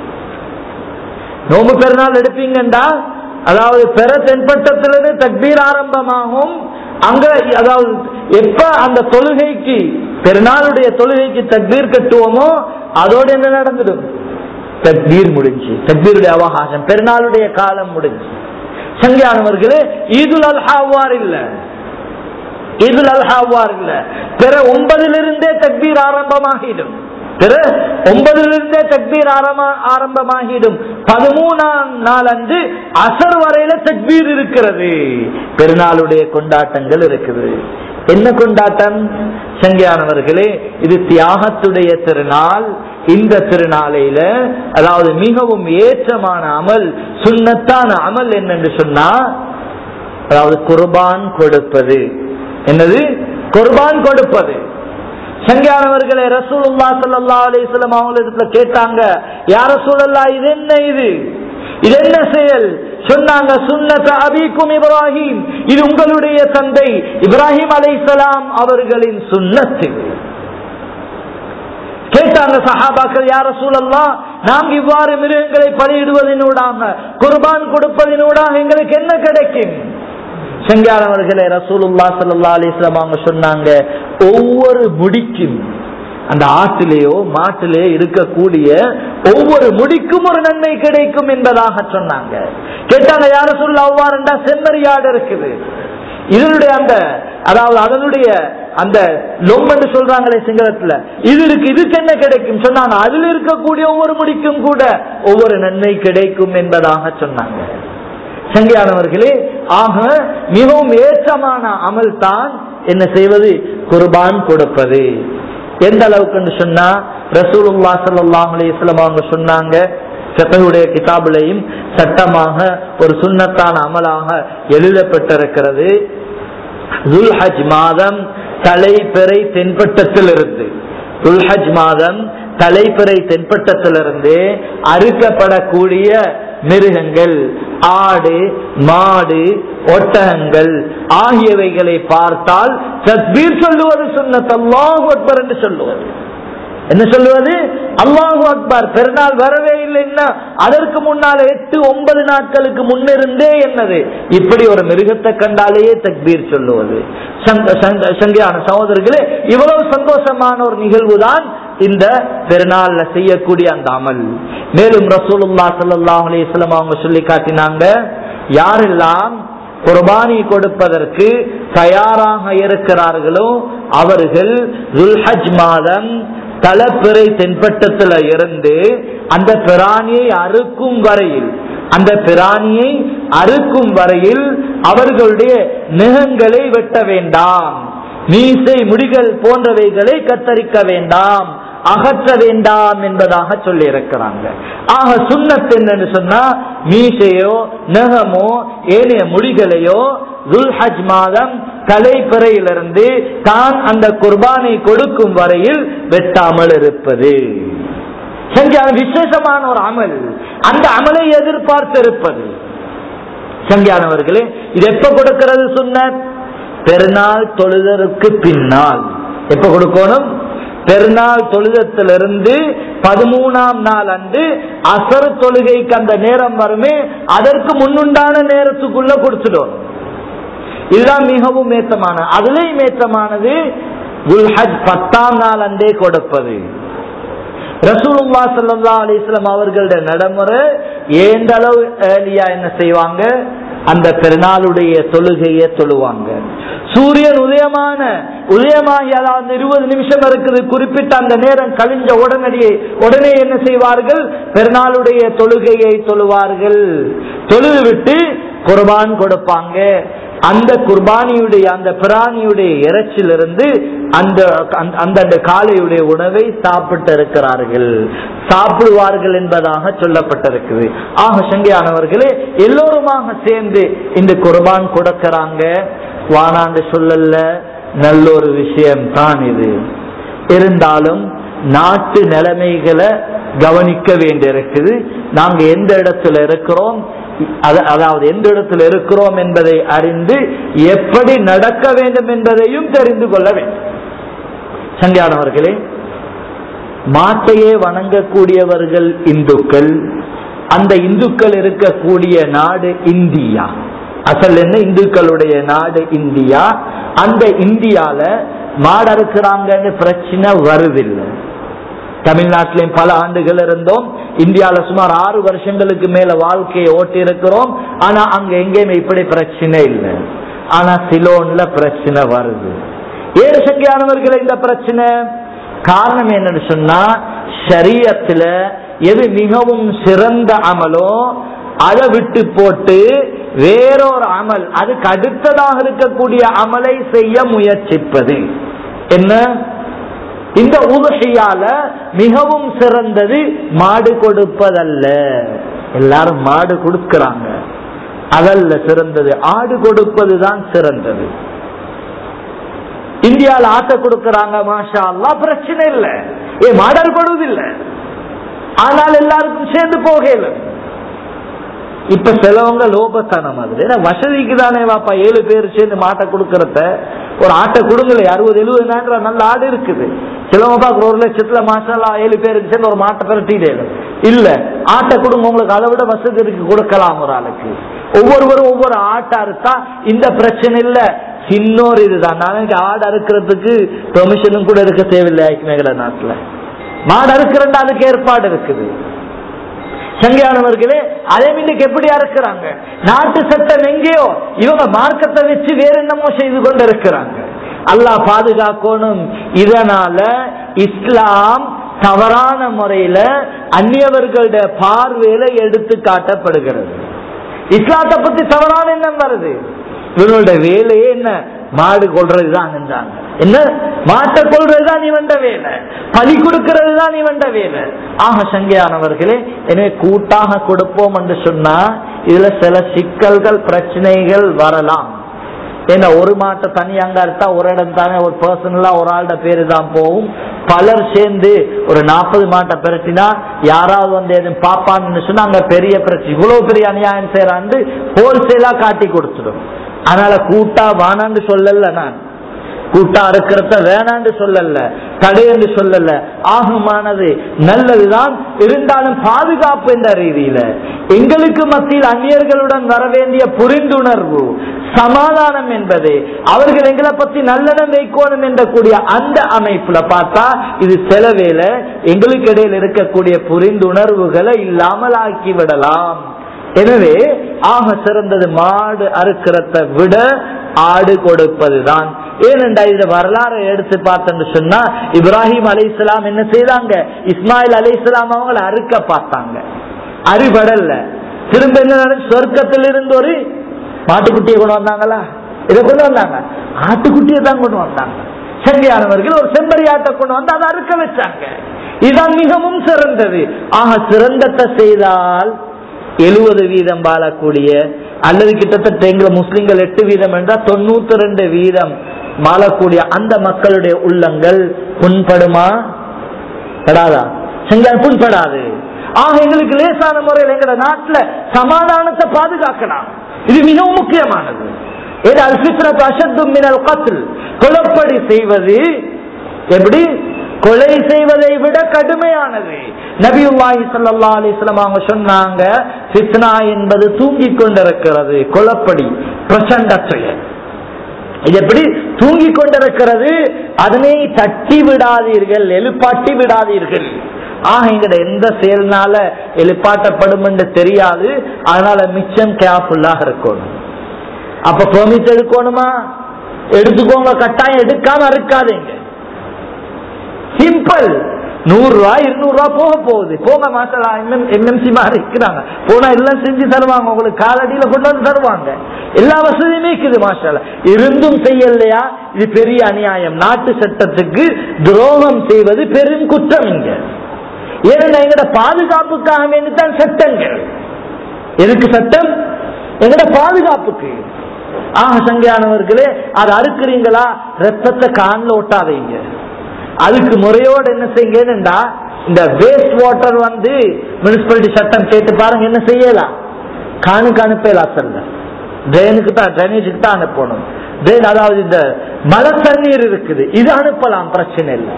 நோம்பு பெருநாள் எடுப்பீங்கண்டா அதாவது பெற தென்பட்டத்திலிருந்து தக்பீர் ஆரம்பமாகும் அங்க அதாவது எப்ப அந்த தொழுகைக்கு பெருநாளுடைய தொழுகைக்கு தக்பீர் கட்டுவோமோ அதோட என்ன நடந்துடும் தக்பீர் முடிஞ்சு தக்பீருடைய அவகாசம் பெருநாளுடைய காலம் முடிஞ்சு சங்கியானவர்களே ஈதுல் அல்ஹாவார் இல்ல ஈதுல் அல்ஹாவார் இல்ல பிற ஒன்பதிலிருந்தே தக்பீர் ஆரம்பமாகிடும் பிற ஒன்பதிலிருந்தே தக்பீர் ஆரம்ப- ஆரம்பமாகிடும் பதிமூணாம் நாள் அன்று அசர் வரையில தக்பீர் இருக்கிறது பெருநாளுடைய கொண்டாட்டங்கள் இருக்குது என்ன கொண்டாட்டம் சங்கியானவர்களே இது தியாகத்துடைய திருநாள் இந்த திருநாளையில அதாவது மிகவும் ஏற்றமான அமல் சுன்னத்தான அமல் என்னன்னு சொன்னா அதாவது குர்பான் கொடுப்பது என்னது குர்பான் கொடுப்பது சங்கியானவர்களே ரசூலுல்லா ஸல்லல்லாஹு அலைஹி வஸல்லம் அவங்களிடத்துல கேட்டாங்க யார் ரசூலுல்லாஹ் இது என்ன இது இது என்ன செயல் சொன்னாங்க சுன்னத அபிக்கும் இப்ராஹிம் இது உங்களுடைய தந்தை இப்ராஹிம் அலைஹிஸ்ஸலாம் அவர்களின் சுன்னத்து கேட்டாங்க சஹாபாக்கள் யார சூழல்லாம் நாம் இவ்வாறு மிருகங்களை பலியிடுவதனூடாக குர்பான் கொடுப்பதனூடாக எங்களுக்கு என்ன கிடைக்கும் செங்காரவர்களே ரசூலுல்லா சல்லா அலிஸ்லாம் அவங்க சொன்னாங்க ஒவ்வொரு முடிக்கும் அந்த ஆட்டிலேயோ மாட்டிலேயோ இருக்கக்கூடிய ஒவ்வொரு முடிக்கும் ஒரு நன்மை கிடைக்கும் என்பதாக சொன்னாங்க கேட்டாங்க யார சொல்ல அவ்வாறுண்டா செம்மறியாடு இருக்குது இதனுடைய அந்த அதாவது அதனுடைய அந்த லொம் என்று சொல்றாங்களே சிங்களத்துல இது இருக்கு இதுக்கு என்ன கிடைக்கும் சொன்னாங்க அதில் இருக்கக்கூடிய ஒவ்வொரு முடிக்கும் கூட ஒவ்வொரு நன்மை கிடைக்கும் என்பதாக சொன்னாங்க சங்கியானவர்களே ஆக மிகவும் ஏற்றமான அமல் தான் என்ன செய்வது குர்பான் கொடுப்பது எந்த அளவுக்குன்னு சொன்னா ரசூலுல்லா ஸல்லல்லாஹு அலைஹி வஸல்லம் அவங்க சொன்னாங்க செப்பையுடைய கிதாபுலையும் சட்டமாக ஒரு சுன்னத்தான அமலாக எழுதப்பட்டிருக்கிறது துல்ஹஜ் மாதம் தலைப்பிறை தென்பட்டத்திலிருந்து துல்ஹஜ் மாதம் தலைப்பிறை தென்பட்டத்திலிருந்து அறுக்கப்படக்கூடிய மிருகங்கள் ஆடு மாடு ஒட்டகங்கள் ஆகியவைகளை பார்த்தால் தத்பீர் சொல்லுவது சுன்னத் அல்லாஹு அக்பர் என்று சொல்லுவது என்ன சொல்லுவது அல்லாஹு அக்பர் பெருநாள் வரவே இல்லைன்னா அதற்கு முன்னால எட்டு ஒன்பது நாட்களுக்கு முன்னிருந்தே என்னது இப்படி ஒரு மிருகத்தை கண்டாலேயே தக்பீர் சொல்லுவது சங்க- சங்க- சங்கியான சகோதரர்களே இவ்வளவு சந்தோஷமான ஒரு நிகழ்வு தான் இந்த பெருநாள்ல செய்யக்கூடிய அந்த அமல் மேலும் ரசூலுல்லா ஸல்லல்லாஹு அலைஹி வஸல்லம் அவங்க சொல்லி காட்டினாங்க யாரெல்லாம் குர்பானி கொடுப்பதற்கு தயாராக இருக்கிறார்களோ அவர்கள் துல்ஹஜ் மாதம் தலப்பிறை தென்பட்டத்துல இருந்து அந்த பிராணியை அறுக்கும் வரையில் அந்த பிராணியை அறுக்கும் வரையில் அவர்களுடைய நெகங்களை வெட்ட வேண்டாம் மீசை முடிகள் போன்றவைகளை கத்தரிக்க வேண்டாம் அகற்ற வேண்டாம் என்பதாக சொல்லி இருக்கிறாங்க ஆக சுண்ணத் என்னன்னு சொன்னா மீசையோ நகமோ ஏனைய முடிகளையோ துல்ஹஜ் மாதம் தலைப்பிறையிலிருந்து தான் அந்த குர்பானை கொடுக்கும் வரையில் வெட்டாமல் இருப்பது செஞ்சால் விசேஷமான ஒரு அமல் அந்த அமலை எதிர்பார்த்து இருப்பது சங்கியானவர்களே இது எப்ப கொடுக்கிறது சொன்ன பெருநாள் தொழுதற்கு பின்னால் எப்ப கொடுக்கணும் பெருநாள் தொழுதத்திலிருந்து பதிமூணாம் நாள் அன்று அசர் தொழுகைக்கு அந்த நேரம் வருமே அதற்கு முன்னுண்டான நேரத்துக்குள்ள கொடுத்துடும் இதுதான் மிகவும் மேத்தமான அதுலேயும் மேத்தமானது குல்ஹஜ் பத்தாம் நாள் அன்றே கொடுப்பது ரசூலுல்லா சல்லா அலிஸ்லாம் அவர்களுடைய நடைமுறை ஏந்த அளவு ஏர்லியா என்ன செய்வாங்க அந்த பெருநாளுடைய தொழுகையை தொழுவாங்க சூரியன் உதயமான உதயமாகி அதாவது இருபது நிமிஷம் இருக்குது குறிப்பிட்ட அந்த நேரம் கழிஞ்ச உடனடியே உடனே என்ன செய்வார்கள் பெருநாளுடைய தொழுகையை தொழுவார்கள் தொழுது விட்டு குர்பான் கொடுப்பாங்க அந்த குர்பானியுடைய அந்த பிராணியுடைய இறைச்சிலிருந்து அந்த அந்த காலையுடைய உணவை சாப்பிட்டு இருக்கிறார்கள் சாப்பிடுவார்கள் என்பதாக சொல்லப்பட்டிருக்குது ஆக சங்கையானவர்களே எல்லோருமாக சேர்ந்து இந்த குர்பான் கொடுக்கிறாங்க வானாண்டு சொல்லல நல்ல ஒரு விஷயம் தான் இது இருந்தாலும் நாட்டு நிலைமைகளை கவனிக்க வேண்டியிருக்குது நாங்க எந்த இடத்துல இருக்கிறோம் அதாவது எந்த இடத்துல இருக்கிறோம் என்பதை அறிந்து எப்படி நடக்க வேண்டும் என்பதையும் தெரிந்து கொள்ள வேண்டும் சங்கியானவர்களே மாட்டையே வணங்கக்கூடியவர்கள் இந்துக்கள் அந்த இந்துக்கள் இருக்கக்கூடிய நாடு இந்தியா அசல் என்ன இந்துக்களுடைய நாடு இந்தியா அந்த இந்தியால மாடு அறுக்கிறாங்கன்னு பிரச்சனை வருதில்லை தமிழ்நாட்டிலையும் பல ஆண்டுகள் இருந்தோம் இந்தியால சுமார் ஆறு வருஷங்களுக்கு மேல வாழ்க்கையை ஓட்டி இருக்கிறோம் ஆனா அங்க எங்கேயுமே இப்படி பிரச்சனை இல்லை ஆனா சிலோன்ல பிரச்சனை வருது ஏழு சங்கியானவர்கள் இந்த பிரச்சனை காரணம் என்னன்னு சொன்னா சரியத்துல எது மிகவும் சிறந்த அமலோ அதை விட்டு போட்டு வேறொரு அமல் அதுக்கு அடுத்ததாக இருக்கக்கூடிய அமலை செய்ய முயற்சிப்பது என்ன இந்த உதகையால மிகவும் சிறந்தது மாடு கொடுப்பதல்ல எல்லாரும் மாடு கொடுக்கிறாங்க அதல்ல சிறந்தது ஆடு கொடுப்பது தான் சிறந்தது இந்தியாவில் ஆட்டை கொடுக்கறாங்க மாஷா அல்லா பிரச்சனை இல்லை ஏ மாடல் கொடுவதில்லை ஆனால் எல்லாருக்கும் சேர்ந்து போகல இப்ப சிலவங்க லோபத்தனம் அது ஏன்னா வசதிக்கு தானே வாப்பா ஏழு பேர் சேர்ந்து மாட்டை கொடுக்கறத ஒரு ஆட்டை கொடுங்கல அறுபது எழுபது நல்ல ஆடு இருக்குது சிலவங்க பாக்குற ஒரு லட்சத்துல மாசம் ஏழு பேருக்கு சேர்ந்து ஒரு மாட்டை பெரட்டிட்டு இல்ல ஆட்டை கொடுங்க உங்களுக்கு அதை விட வசதி இருக்கு கொடுக்கலாம் ஒரு ஆளுக்கு ஒவ்வொருவரும் ஒவ்வொரு ஆட்டா இருக்கா இந்த பிரச்சனை இல்ல சின்னோர் இதுதான் நாளைக்கு ஆடு அறுக்கிறதுக்கு பெர்மிஷனும் கூட இருக்க தேவையில்லை மேகல நாட்டுல மாடு அறுக்கிறண்டா அதுக்கு ஏற்பாடு இருக்குது சங்கையானவர்களே அதே இன்னைக்கு எப்படி அறுக்கிறாங்க நாட்டு சட்டம் எங்கேயோ இவங்க மார்க்கத்தை வச்சு வேற என்னமோ செய்து கொண்டு இருக்கிறாங்க அல்லாஹ் பாதுகாக்கணும் இதனால இஸ்லாம் தவறான முறையில அந்நியவர்களுடைய பார்வையில எடுத்து காட்டப்படுகிறது இஸ்லாத்தை பத்தி தவறான எண்ணம் வருது இவனுடைய வேலையே என்ன மாடு கொள்றதுதான் என்றாங்க என்ன மாட்டை கொள்றதுதான் இவண்ட வேலை பலி கொடுக்கிறது தான் இவண்ட வேலை ஆக சங்கையானவர்களே எனவே கூட்டாக கொடுப்போம் என்று சொன்னா இதுல சில சிக்கல்கள் பிரச்சனைகள் வரலாம் ஏன்னா ஒரு மாட்டை தனியாங்க அறுத்தா ஒரு இடம் தானே ஒரு பர்சனலா ஒரு ஆள்ட பேரு தான் போகும் பலர் சேர்ந்து ஒரு நாற்பது மாட்டை பிரட்டினா யாராவது வந்து எதுவும் பாப்பான்னு சொன்னா அங்க பெரிய பிரச்சனை இவ்வளவு பெரிய அநியாயம் செய்யறான்னு ஹோல்சேலா காட்டி கொடுத்துடும் அதனால கூட்டா வானான்னு சொல்லல நான் கூட்டா அறுக்கிறத வேணான்னு சொல்லல தடை என்று சொல்லல ஆகுமானது நல்லதுதான் இருந்தாலும் பாதுகாப்பு என்ற ரீதியில எங்களுக்கு மத்தியில் அந்நியர்களுடன் வர வேண்டிய புரிந்துணர்வு சமாதானம் என்பது அவர்கள் எங்களை பத்தி நல்லெண்ணம் வைக்கணும் என்ற கூடிய அந்த அமைப்புல பார்த்தா இது சில வேளை எங்களுக்கு இடையில் இருக்கக்கூடிய புரிந்துணர்வுகளை இல்லாமல் ஆக்கி விடலாம் எனவே ஆக சிறந்தது மாடு அறுக்கிறத விட ஆடு கொடுப்பதுதான் ஏனென்றா இந்த வரலாறு எடுத்து பார்த்தோம்னு சொன்னா இப்ராஹிம் அலை என்ன செய்தாங்க இஸ்மாயில் அலை அவங்களை அறுக்க பார்த்தாங்க அறுபடல்ல திரும்ப என்ன நடந்துச்சு சொர்க்கத்தில் இருந்து ஒரு மாட்டுக்குட்டியை கொண்டு வந்தாங்களா இதை கொண்டு வந்தாங்க ஆட்டுக்குட்டியை தான் கொண்டு வந்தாங்க சங்கையானவர்கள் ஒரு செம்பரியாட்டை கொண்டு வந்து அதை அறுக்க வச்சாங்க இதுதான் மிகவும் சிறந்தது ஆக சிறந்தத்தை செய்தால் எழுபது வீதம் வாழக்கூடிய அல்லது கிட்டத்தட்ட எங்க முஸ்லிம்கள் எட்டு வீதம் என்றால் தொண்ணூத்தி ரெண்டு வீதம் வாழக்கூடிய அந்த மக்களுடைய உள்ளங்கள் புண்படுமா படாதா செஞ்சால் புண்படாது ஆக எங்களுக்கு லேசான முறையில் எங்க நாட்டுல சமாதானத்தை பாதுகாக்கலாம் இது மிகவும் முக்கியமானது இது அல் ஃபித்ரத் அஷத்தும் மினல் கத்ல் கொலப்படி செய்வது எப்படி கொலை செய்வதை விட கடுமையானது நபியுல்லாஹி ஸல்லல்லாஹு அலைஹி வஸல்லம் அவங்க சொன்னாங்க ஃபித்னா என்பது தூங்கிக் கொண்டிருக்கிறது கொலப்படி பிரச்சண்ட செயல் இது எப்படி தூங்கிக் கொண்டிருக்கிறது அதனை தட்டி விடாதீர்கள் எழுப்பாட்டி விடாதீர்கள் ஆக எங்கட எந்த செயல்னால எழுப்பாட்டப்படும் என்று தெரியாது அதனால மிச்சம் கேர்ஃபுல்லாக இருக்கணும் அப்ப பெர்மிட் எடுக்கணுமா எடுத்துக்கோங்க கட்டாயம் எடுக்காம இருக்காதீங்க சிம்பிள் நூறு ரூபாய் இருநூறு ரூபாய் போக போகுது போங்க மாசலா எம்எம்சி மாதிரி இருக்கிறாங்க போனா எல்லாம் செஞ்சு தருவாங்க உங்களுக்கு காலடியில கொண்டு வந்து தருவாங்க எல்லா வசதியுமே இருக்குது மாஷால இருந்தும் செய்யலையா இது பெரிய அநியாயம் நாட்டு சட்டத்துக்கு துரோகம் செய்வது பெரும் குற்றம் இங்க ஏன்னா எங்கட பாதுகாப்புக்காக வேண்டித்தான் சட்டங்கள் எதுக்கு சட்டம் எங்கட பாதுகாப்புக்கு ஆக சங்கையானவர்களே அது அறுக்கிறீங்களா ரத்தத்தை கான்ல ஒட்டாதீங்க அதுக்கு முறையோடு என்ன செய்யுங்கடா இந்த வேஸ்ட் வாட்டர் வந்து முனிசிபாலிட்டி சட்டம் கேட்டு பாருங்க என்ன செய்யலாம் காணுக்கு அனுப்பலாம் சொல்ல ட்ரெயினுக்கு தான் ட்ரைனேஜுக்கு தான் அனுப்பணும் ட்ரெயின் அதாவது இந்த மழை தண்ணீர் இருக்குது இது அனுப்பலாம் பிரச்சனை இல்லை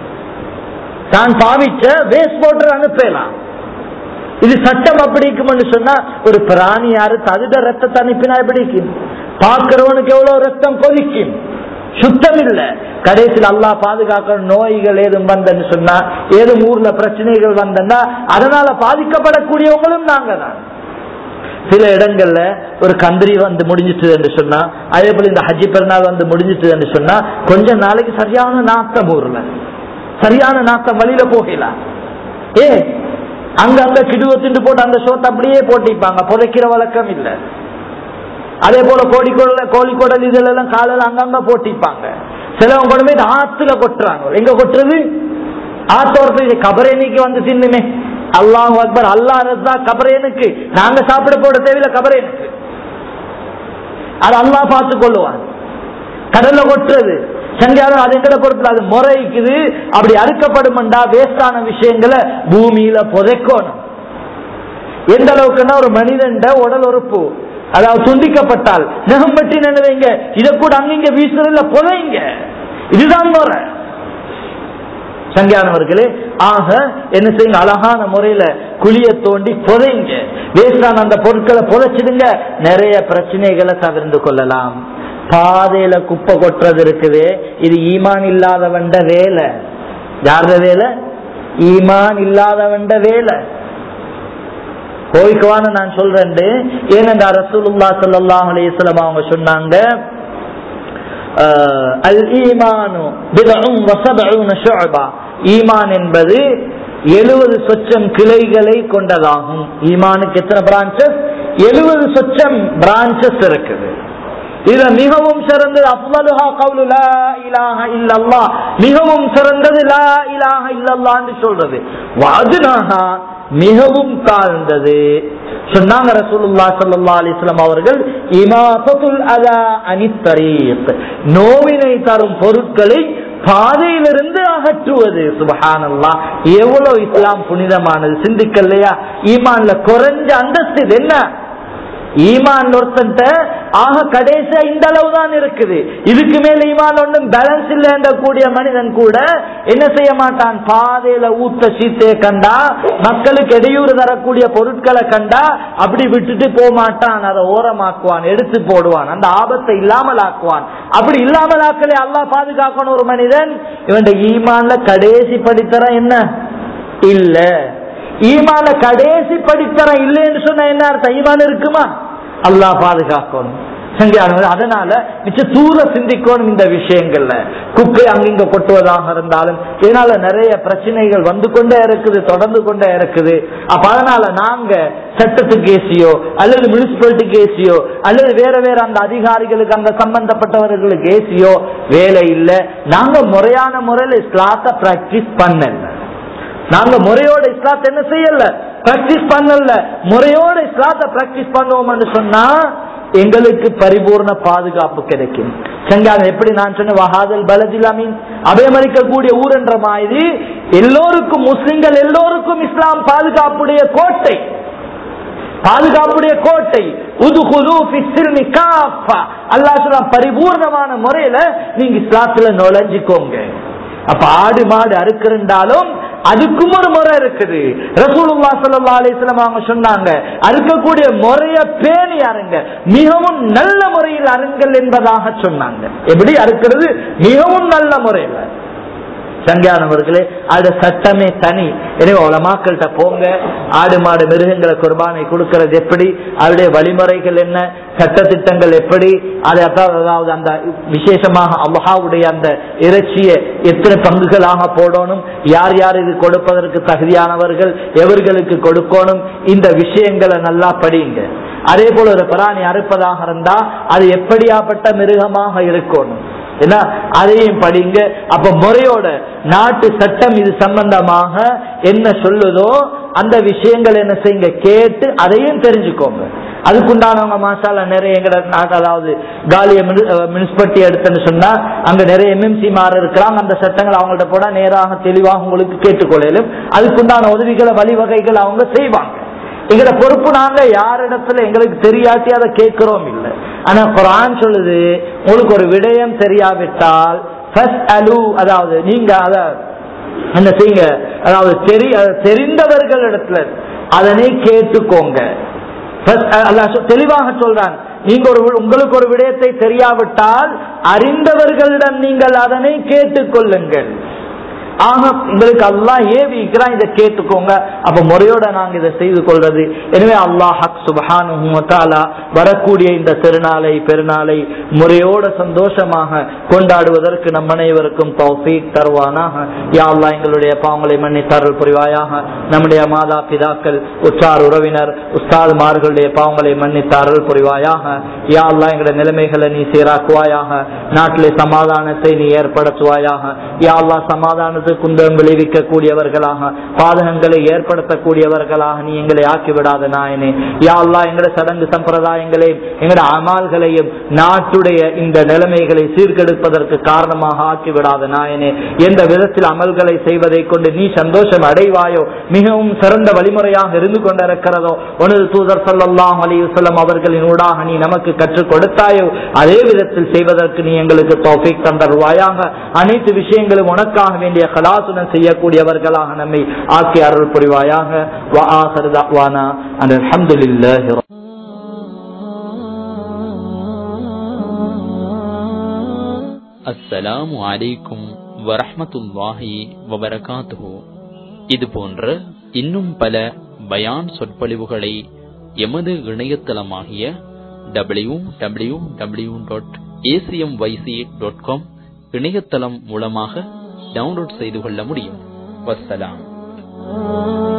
தான் பாவிச்ச வேஸ்ட் வாட்டர் அனுப்பலாம் இது சட்டம் அப்படி இருக்கும்னு சொன்னா ஒரு பிராணி யாரு தகுத ரத்தத்தை அனுப்பினா எப்படி இருக்கும் பார்க்கிறவனுக்கு எவ்வளவு ரத்தம் கொதிக்கும் சுத்தம் இல்ல கடைசியில் அல்லா பாதுகாக்கணும் நோய்கள் ஏதும் வந்தன்னு சொன்னா ஏதும் ஊர்ல பிரச்சனைகள் வந்தா அதனால பாதிக்கப்படக்கூடியவங்களும் நாங்க தான் சில இடங்கள்ல ஒரு கந்திரி வந்து முடிஞ்சிட்டு என்று சொன்னா அதே போல இந்த ஹஜ்ஜி பெருநாள் வந்து முடிஞ்சிட்டு என்று சொன்னா கொஞ்ச நாளைக்கு சரியான நாட்டம் ஊர்ல சரியான நாட்டம் வழியில போகலாம் ஏ அங்க அங்க கிடுவ திண்டு போட்டு அந்த சோத்தை அப்படியே போட்டிப்பாங்க புதைக்கிற வழக்கம் இல்லை அதே போல கோழிக்கோடல கோழிக்கோடல் இதுல எல்லாம் காலையில அங்கங்க போட்டிப்பாங்க சிலவங்க கொண்டு போய் ஆத்துல கொட்டுறாங்க எங்க கொட்டுறது ஆத்தோரத்து கபரேனிக்கு வந்து தின்னுமே அல்லாஹ் அக்பர் அல்லாஹ் ரஸ்தா கபரேனுக்கு நாங்க சாப்பிட போட தேவையில்ல கபரேனுக்கு அது அல்லாஹ் பார்த்து கொள்ளுவான் கடல்ல கொட்டுறது செஞ்சாலும் அது எங்கட பொறுப்பு அது முறைக்குது அப்படி அறுக்கப்படுமெண்டா வேஸ்டான விஷயங்களை பூமியில புதைக்கணும் எந்த அளவுக்குன்னா ஒரு மனிதன் உடல் உறுப்பு அதாவது துண்டிக்கப்பட்டால் நகம் பற்றி நினைவைங்க இதை கூட அங்கிங்க வீசுறதுல புதைங்க இதுதான் முறை சங்கியானவர்களே ஆக என்ன செய்யுங்க அழகான முறையில குழிய தோண்டி புதைங்க வேஸ்டான அந்த பொருட்களை புதைச்சிடுங்க நிறைய பிரச்சனைகளை தவிர்த்து கொள்ளலாம் பாதையில குப்பை கொட்டுறது இருக்குது இது ஈமான் இல்லாதவண்ட வேலை யார்த வேலை ஈமான் இல்லாதவண்ட வேலை கோய்க்குவான்னு நான் சொல்றேன் ஏனென்றா ரசூலுல்லா சல்லாஹ் அலையம் அவங்க சொன்னாங்க அல் ஈமானு ஈமான் என்பது எழுபது சொச்சம் கிளைகளை கொண்டதாகும் ஈமானுக்கு எத்தனை பிரான்சஸ் எழுபது சொச்சம் பிரான்சஸ் இருக்குது இதுல மிகவும் சிறந்தது அஃலலுஹா கவுலு லா இலாஹ இல்லல்லாஹ் மிகவும் சிறந்தது லா இலாஹ இல்லல்லாஹ்னு சொல்றது வஅதுனாஹா மிகவும் தாழ்ந்தது சொன்னாங்க ரசூலுல்லா ஸல்லல்லாஹு அலைஹி வஸல்லம் அவர்கள் இமாதத்துல் அதா அனித் தரீக் நோவினை தரும் பொருட்களை பாதையிலிருந்து அகற்றுவது சுபஹானல்லா எவ்வளவு இஸ்லாம் புனிதமானது சிந்திக்கலையா ஈமான்ல குறைஞ்ச அந்தஸ்து இது என்ன ஈமான் ஒருத்தன்ட்ட ஆக கடைசியா இந்த அளவு தான் இருக்குது இதுக்கு மேல ஈமான் ஒன்றும் பேலன்ஸ் இல்லைன்ற கூடிய மனிதன் கூட என்ன செய்ய மாட்டான் பாதையில ஊத்த சீத்தையை கண்டா மக்களுக்கு இடையூறு தரக்கூடிய பொருட்களை கண்டா அப்படி விட்டுட்டு போக மாட்டான் அதை ஓரமாக்குவான் எடுத்து போடுவான் அந்த ஆபத்தை இல்லாமல் ஆக்குவான் அப்படி இல்லாமல் ஆக்கலே அல்லா பாதுகாக்கணும் ஒரு மனிதன் இவன் ஈமான்ல கடைசி படித்தர என்ன இல்ல ஈமான கடைசி படித்தரம் இல்லைன்னு சொன்ன என்ன அர்த்தம் ஈமான் இருக்குமா அல்லாஹ் பாதுகாக்கணும் சங்கியானவர் அதனால மிச்ச தூர சிந்திக்கணும் இந்த விஷயங்கள்ல குப்பை அங்கிங்க கொட்டுவதாக இருந்தாலும் இதனால நிறைய பிரச்சனைகள் வந்து கொண்டே இருக்குது தொடர்ந்து கொண்டே இருக்குது அப்ப அதனால நாங்க சட்டத்துக்கு ஏசியோ அல்லது முனிசிபாலிட்டிக்கு ஏசியோ அல்லது வேற வேற அந்த அதிகாரிகளுக்கு அந்த சம்பந்தப்பட்டவர்களுக்கு ஏசியோ வேலை இல்லை நாங்க முறையான முறையில் இஸ்லாத்தை பிராக்டிஸ் பண்ணல நாங்க முறையோட இஸ்லாத்தை என்ன செய்யல பிராக்டிஸ் பண்ணல முறையோட இஸ்லாத்தை பிராக்டிஸ் பண்ணுவோம்னு சொன்னா எங்களுக்கு பரிபூர்ண பாதுகாப்பு கிடைக்கும் செங்கான எப்படி நான் சொன்ன வஹாதல் பலதிலாமீன் அபயமளிக்கக்கூடிய ஊர் என்ற மாதிரி எல்லோருக்கும் முஸ்லிம்கள் எல்லோருக்கும் இஸ்லாம் பாதுகாப்புடைய கோட்டை பாதுகாப்புடைய கோட்டை உதுகுலு ஃபிஸ்ஸில்மி காஃபா அல்லாஹ் சொல்றான் பரிபூர்ணமான முறையில நீங்க இஸ்லாத்துல நுழைஞ்சுக்கோங்க அப்ப ஆடு மாடு அறுக்கிறண்டாலும் அதுக்கும் ஒரு முறை இருக்குது ரசூலுல்லா ஸல்லல்லாஹு அலைஹி வஸல்லம் அவங்க சொன்னாங்க அறுக்கக்கூடிய முறைய பேணி அருங்க மிகவும் நல்ல முறையில் அருங்கள் என்பதாக சொன்னாங்க எப்படி அறுக்கிறது மிகவும் நல்ல முறையில் சங்கியானவர்களே அது சட்டமே தனி எனவே உலமாக்கள்கிட்ட போங்க ஆடு மாடு மிருகங்களை குர்பானை கொடுக்கிறது எப்படி அவருடைய வழிமுறைகள் என்ன சட்டத்திட்டங்கள் எப்படி அது அதாவது அந்த விசேஷமாக அல்லாஹ்வுடைய அந்த இறைச்சியை எத்தனை பங்குகளாக போடணும் யார் யார் இது கொடுப்பதற்கு தகுதியானவர்கள் எவர்களுக்கு கொடுக்கணும் இந்த விஷயங்களை நல்லா படியுங்க அதே போல ஒரு பிராணி அறுப்பதாக இருந்தா அது எப்படியாப்பட்ட மிருகமாக இருக்கணும் என்ன அதையும் படிங்க அப்ப முறையோட நாட்டு சட்டம் இது சம்பந்தமாக என்ன சொல்லுதோ அந்த விஷயங்கள் என்ன செய்யுங்க கேட்டு அதையும் தெரிஞ்சுக்கோங்க அதுக்குண்டானவங்க மாசால நிறைய எங்கட நாட்டு அதாவது காலிய முனிசிபாலிட்டி எடுத்துன்னு சொன்னா அங்க நிறைய எம்எம்சி மாற இருக்கிறாங்க அந்த சட்டங்கள் அவங்கள்ட்ட போனா நேராக தெளிவாக உங்களுக்கு கேட்டுக்கொள்ளும் அதுக்குண்டான உதவிகளை வழிவகைகள் அவங்க செய்வாங்க எங்கட பொறுப்பு நாங்க யாரிடத்துல எங்களுக்கு தெரியாட்டி அதை கேட்கிறோம் இல்லை ஆனா குரான் சொல்லுது உங்களுக்கு ஒரு விடயம் தெரியாவிட்டால் அதாவது நீங்க அத என்ன செய்யுங்க அதாவது தெரி தெரிந்தவர்கள் இடத்துல அதனை கேட்டுக்கோங்க தெளிவாக சொல்றான் நீங்க ஒரு உங்களுக்கு ஒரு விடயத்தை தெரியாவிட்டால் அறிந்தவர்களிடம் நீங்கள் அதனை கேட்டுக்கொள்ளுங்கள் ஆக உங்களுக்கு அல்லாஹ் ஏவிக்கிறான் இதை கேட்டுக்கோங்க அப்ப முறையோட நாங்க இதை செய்து கொள்றது எனவே அல்லாஹ் ஹக் சுபஹானு வரக்கூடிய இந்த திருநாளை பெருநாளை முறையோட சந்தோஷமாக கொண்டாடுவதற்கு நம் அனைவருக்கும் தௌஃபீக் தருவானாக யா அல்லாஹ் எங்களுடைய பாவங்களை மன்னி தருள் புரிவாயாக நம்முடைய மாதா பிதாக்கள் உற்றார் உறவினர் உஸ்தாதுமார்களுடைய பாவங்களை மன்னித்து அருள் புரிவாயாக யா அல்லாஹ் எங்களுடைய நிலைமைகளை நீ சீராக்குவாயாக நாட்டிலே சமாதானத்தை நீ ஏற்படுத்துவாயாக யா அல்லாஹ் சமாதானத்தை குந்தம் விளைவிக்கக்கூடியவர்களாக பாதகங்களை ஏற்படுத்தக்கூடியவர்களாக நீ எங்களை ஆக்கி விடாத நாயனே யா அல்லா எங்கட சடங்கு சம்பிரதாயங்களையும் எங்கட அமால்களையும் நாட்டுடைய இந்த நிலைமைகளை சீர்கெடுப்பதற்கு காரணமாக ஆக்கி விடாத நாயனே எந்த விதத்தில் அமல்களை செய்வதை கொண்டு நீ சந்தோஷம் அடைவாயோ மிகவும் சிறந்த வழிமுறையாக இருந்து கொண்டிருக்கிறதோ உனது தூதர் சொல்லலாம் அலிவசல்லம் அவர்களின் ஊடாக நீ நமக்கு கற்றுக் கொடுத்தாயோ அதே விதத்தில் செய்வதற்கு நீ எங்களுக்கு தௌஃபிக் தந்தருவாயாக அனைத்து விஷயங்களும் உனக்காக வேண்டிய கலாசுடன் செய்யக்கூடியவர்களாக நம்மை ஆக்கி அருள் புரிவாயாக அல்ஹம்துலில்லாஹி அஸ்ஸலாமு அலைக்கும் வரஹ்மத்துல்லாஹி வபரகாத்துஹு இது போன்ற இன்னும் பல பயான் சொற்பொழிவுகளை எமது இணையதளமாகிய W W W dot ACM YC dot com இணையதளம் மூலமாக டவுன்லோட் செய்து கொள்ள முடியும் வசலாம்